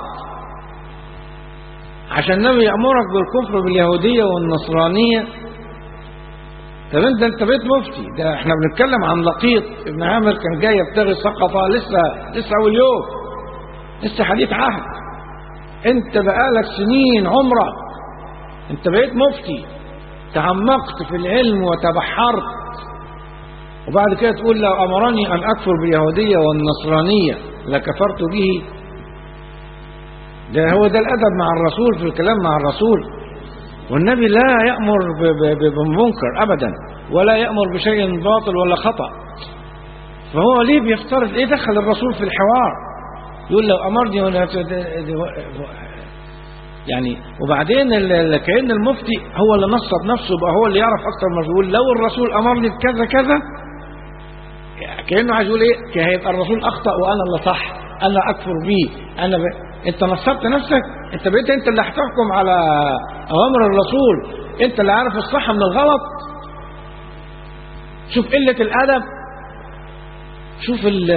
عشان النبي يأمرك بالكفر باليهودية والنصرانية طب انت انت بقيت مفتي ده احنا بنتكلم عن لقيط ابن عامر كان جاي يبتغي سقطة لسه لسه اول يوم لسه حديث عهد انت بقالك سنين عمرك انت بقيت مفتي تعمقت في العلم وتبحرت وبعد كده تقول لو امرني ان اكفر باليهودية والنصرانية لكفرت به ده هو ده الأدب مع الرسول في الكلام مع الرسول والنبي لا يأمر ب- ب- بمنكر أبدا ولا يأمر بشيء باطل ولا خطأ فهو ليه بيفترض ايه دخل الرسول في الحوار يقول لو أمرني ولا يعني وبعدين ال- ال- كأن المفتي هو اللي نصب نفسه بقى هو اللي يعرف أكثر ما يقول لو الرسول أمرني بكذا كذا كأنه عايز يقول ايه كان هيبقى الرسول أخطأ وأنا اللي صح أنا أكفر بيه أنا ب... أنت نصبت نفسك أنت بقيت أنت اللي هتحكم على أوامر الرسول أنت اللي عارف الصح من الغلط شوف قلة الأدب شوف ال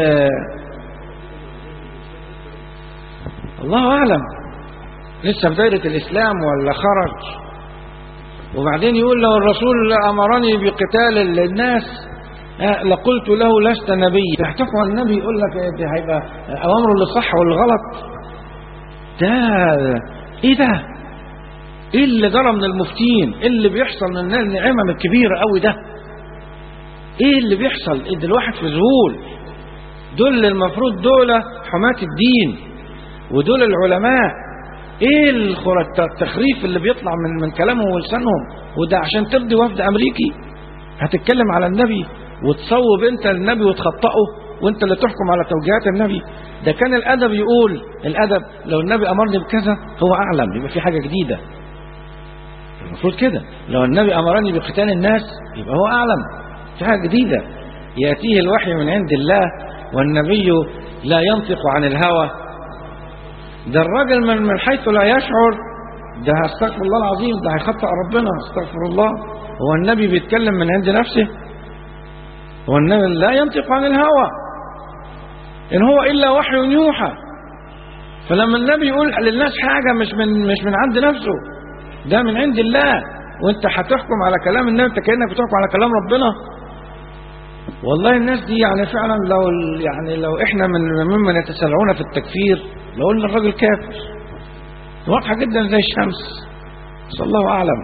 الله أعلم لسه في دايرة الإسلام ولا خرج وبعدين يقول لو الرسول أمرني بقتال الناس آه، لقلت له لست نبي تحتفظ النبي يقول لك إيه ده هيبقى أوامره اللي صح والغلط ده إيه ده إيه اللي جرى من المفتين إيه اللي بيحصل من الناس النعمة الكبيرة قوي ده إيه اللي بيحصل إيه ده الواحد في ذهول دول المفروض دول حماة الدين ودول العلماء ايه الخر- التخريف اللي بيطلع من من كلامهم ولسانهم وده عشان ترضي وفد امريكي هتتكلم على النبي وتصوب انت النبي وتخطئه وانت اللي تحكم على توجيهات النبي ده كان الادب يقول الادب لو النبي امرني بكذا هو اعلم يبقى في حاجه جديده المفروض كده لو النبي امرني بقتال الناس يبقى هو اعلم في حاجه جديده ياتيه الوحي من عند الله والنبي لا ينطق عن الهوى ده الراجل من من حيث لا يشعر ده استغفر الله العظيم ده هيخطئ ربنا استغفر الله هو النبي بيتكلم من عند نفسه هو النبي لا ينطق عن الهوى إن هو إلا وحي يوحى فلما النبي يقول للناس حاجة مش من مش من عند نفسه ده من عند الله وانت هتحكم على كلام النبي انت كأنك بتحكم على كلام ربنا والله الناس دي يعني فعلا لو يعني لو احنا من ممن يتسارعون في التكفير لو قلنا الراجل كافر واضحه جدا زي الشمس بس الله اعلم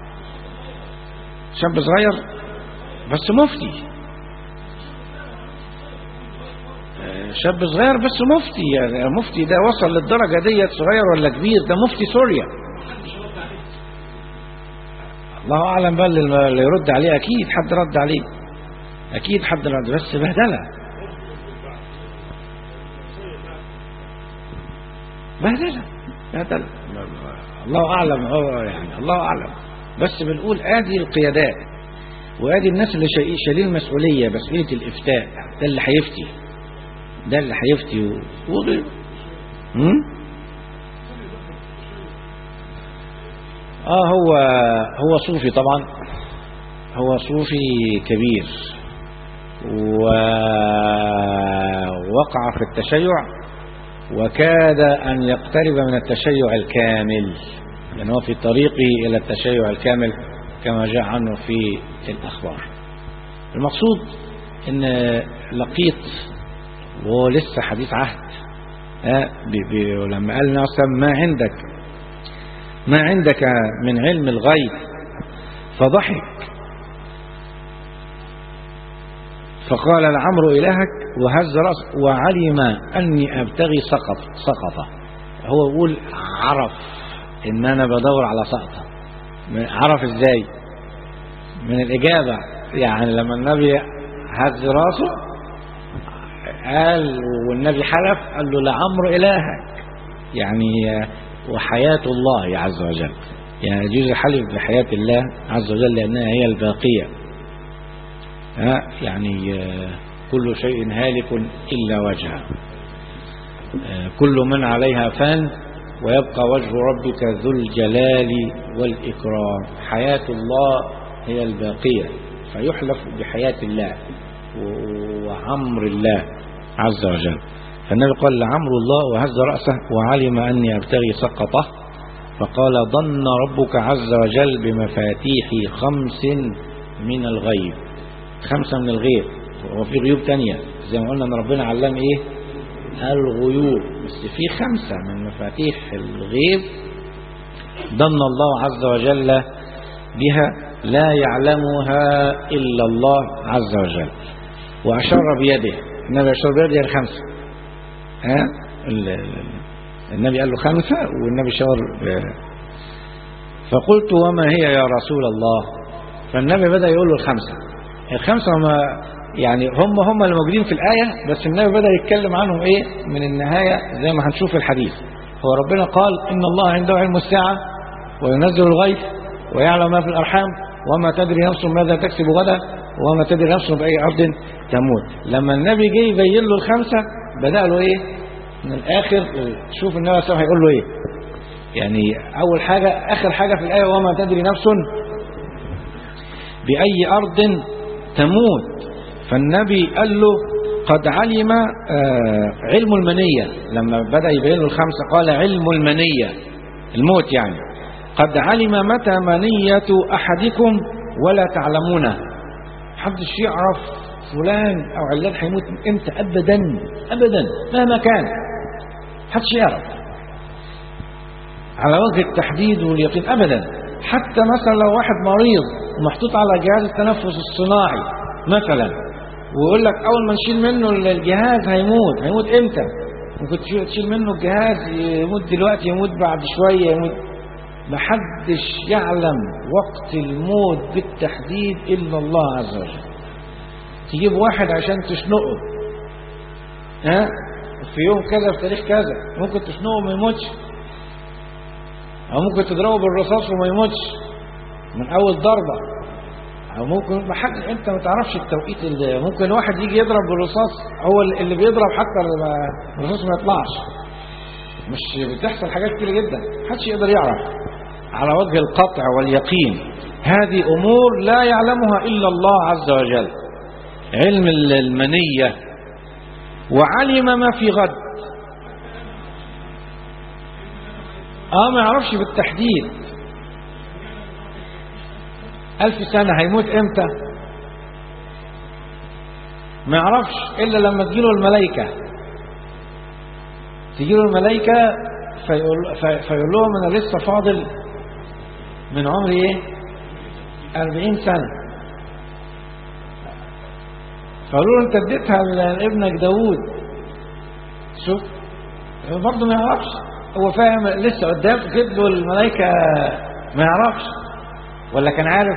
شاب صغير بس مفتي آه، شاب صغير بس مفتي يعني مفتي ده وصل للدرجه ديت صغير ولا كبير ده مفتي سوريا الله اعلم بقى اللي اللي يرد عليه اكيد حد رد عليه اكيد حد رد بس بهدله بهدله بهدله الله اعلم هو يعني الله اعلم بس بنقول ادي القيادات وادي الناس اللي شاي- شايلين المسؤوليه مسؤوليه الافتاء ده اللي هيفتي ده اللي هيفتي و- وغيره هم؟ اه هو هو صوفي طبعا هو صوفي كبير ووقع في التشيع وكاد أن يقترب من التشيع الكامل لأن هو في طريقه إلى التشيع الكامل كما جاء عنه في الأخبار المقصود أن لقيط وهو لسه حديث عهد آه، ب- ب- لما قال النبي صلى الله عليه وسلم ما عندك ما عندك من علم الغيب فضحك فقال لعمرو إلهك وهز رأسه وعلم أني أبتغي سقط سقطة هو يقول عرف إن أنا بدور على سقطة عرف إزاي من الإجابة يعني لما النبي هز راسه قال والنبي حلف قال له لعمرو إلهك يعني وحياة الله عز وجل يعني يجوز الحلف بحياة الله عز وجل لأنها هي الباقية ها يعني آه، كل شيء هالك إلا وجهه آه، كل من عليها فان ويبقى وجه ربك ذو الجلال والإكرام حياة الله هي الباقية فيحلف بحياة الله و- وعمر الله عز وجل فالنبي قال لعمر الله وهز رأسه وعلم أني أبتغي سقطه فقال ظن ربك عز وجل بمفاتيح خمس من الغيب خمسة من الغيب وفي غيوب تانية زي ما قلنا ان ربنا علم ايه الغيوب بس في خمسة من مفاتيح الغيب ظن الله عز وجل بها لا يعلمها إلا الله عز وجل وأشار بيده النبي أشار بيده الخمسة ها ال- ال- النبي قال له خمسة والنبي شار ب- فقلت وما هي يا رسول الله فالنبي بدأ يقول له الخمسة الخمسة هم يعني هم هم اللي موجودين في الآية بس النبي بدأ يتكلم عنهم إيه من النهاية زي ما هنشوف في الحديث هو ربنا قال إن الله عنده علم الساعة وينزل الغيث ويعلم ما في الأرحام وما تدري نفس ماذا تكسب غدا وما تدري نفس بأي أرض تموت لما النبي جه يبين له الخمسة بدأ له إيه من الآخر شوف النبي صلى الله عليه وسلم هيقول له إيه يعني أول حاجة آخر حاجة في الآية وما تدري نفس بأي أرض تموت فالنبي قال له قد علم آه، علم المنية لما بدأ يبين له الخمسة قال علم المنية الموت يعني قد علم متى منية أحدكم ولا تعلمونه محدش يعرف فلان أو علان هيموت امتى أبدا أبدا مهما كان محدش يعرف على وجه التحديد واليقين أبدا حتى مثلا لو واحد مريض ومحطوط على جهاز التنفس الصناعي مثلا ويقول لك أول ما نشيل منه الجهاز هيموت هيموت إمتى ممكن تشيل- تشيل منه الجهاز يموت دلوقتي يموت بعد شوية يموت محدش يعلم وقت الموت بالتحديد إلا الله عز وجل تجيب واحد عشان تشنقه ها في يوم كذا في تاريخ كذا ممكن تشنقه ما يموتش او ممكن تضربه بالرصاص وما يموتش من اول ضربه او ممكن ما حد انت ما تعرفش التوقيت اللي ممكن واحد يجي يضرب بالرصاص هو اللي بيضرب حتى لما الرصاص ما يطلعش مش بتحصل حاجات كتير جدا محدش يقدر يعرف على وجه القطع واليقين هذه امور لا يعلمها الا الله عز وجل علم المنيه وعلم ما في غد اه ما يعرفش بالتحديد ألف سنة هيموت امتى ما يعرفش إلا لما تجيله الملائكة تجيله الملائكة فيقول, في- فيقول لهم أنا لسه فاضل من عمري إيه أربعين سنة فقالوا له أنت اديتها لابنك داوود شوف برضه ما يعرفش هو فاهم لسه قدام جد له الملائكة ما يعرفش ولا كان عارف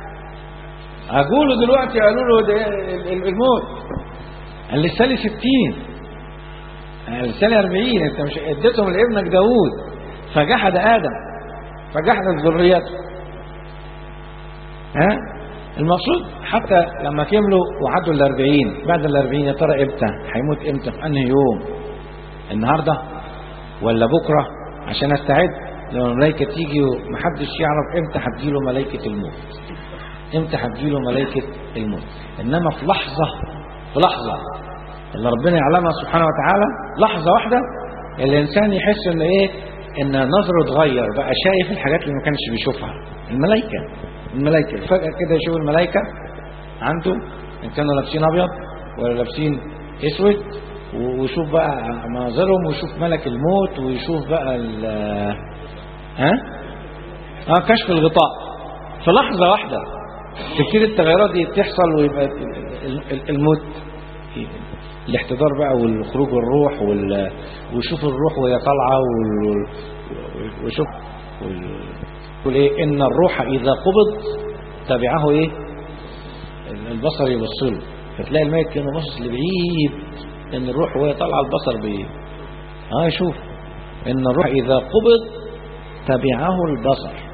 أقوله دلوقتي قالوا له ده ال- ال- الموت قال لسه لي 60 قال لسه لي 40 انت مش اديتهم لابنك داوود فجحد ادم فجحدت ذريته ها المقصود حتى لما كملوا وعدوا الأربعين بعد الأربعين يا ترى امتى هيموت امتى في أنهي يوم النهاردة ولا بكرة عشان استعد لما الملائكة تيجي ومحدش يعرف امتى هتجيله ملائكة الموت امتى هتجيله ملائكة الموت انما في لحظة في لحظة اللي ربنا يعلمها سبحانه وتعالى لحظة واحدة الانسان يحس ان ايه ان نظره اتغير بقى شايف الحاجات اللي ما كانش بيشوفها الملائكة الملائكة فجأة كده يشوف الملائكة عنده ان كانوا لابسين ابيض ولا لابسين اسود ويشوف بقى مناظرهم ويشوف ملك الموت ويشوف بقى ال ها اه كشف الغطاء في لحظة واحدة تبتدي التغيرات دي تحصل ويبقى الموت الاحتضار بقى والخروج الروح وال... ويشوف الروح وهي طالعه وال... ويشوف وال... يقول ايه ان الروح اذا قبض تبعه ايه البصر يبص له فتلاقي الميت كانه باصص لبعيد ان الروح وهي طالعه البصر بايه اه يشوف ان الروح اذا قبض تبعه البصر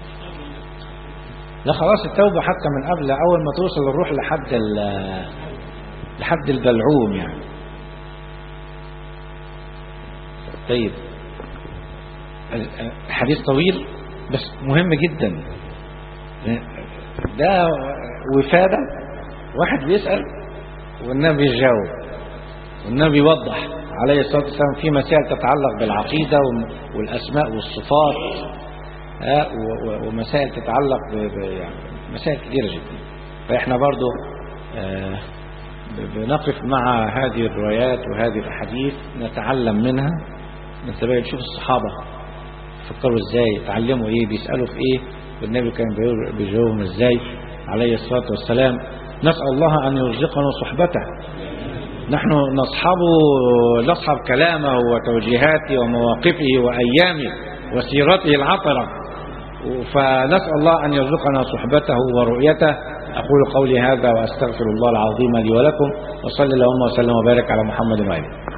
لا خلاص التوبة حتى من قبل أول ما توصل الروح لحد لحد البلعوم يعني طيب الحديث طويل بس مهم جدا ده وفادة واحد بيسأل والنبي يجاوب والنبي يوضح عليه الصلاة والسلام في مسائل تتعلق بالعقيدة والأسماء والصفات ومسائل تتعلق ب يعني مسائل كثيرة جدا فإحنا برضو بنقف مع هذه الروايات وهذه الأحاديث نتعلم منها نتبين نشوف الصحابة فكروا ازاي تعلموا ايه بيسألوا في ايه والنبي كان بيجاوبهم ازاي عليه الصلاة والسلام نسأل الله أن يرزقنا صحبته نحن نصحبه نصحب كلامه وتوجيهاته ومواقفه وأيامه وسيرته العطرة فنسأل الله أن يرزقنا صحبته ورؤيته أقول قولي هذا وأستغفر الله العظيم لي ولكم وصلى اللهم وسلم وبارك على محمد وآله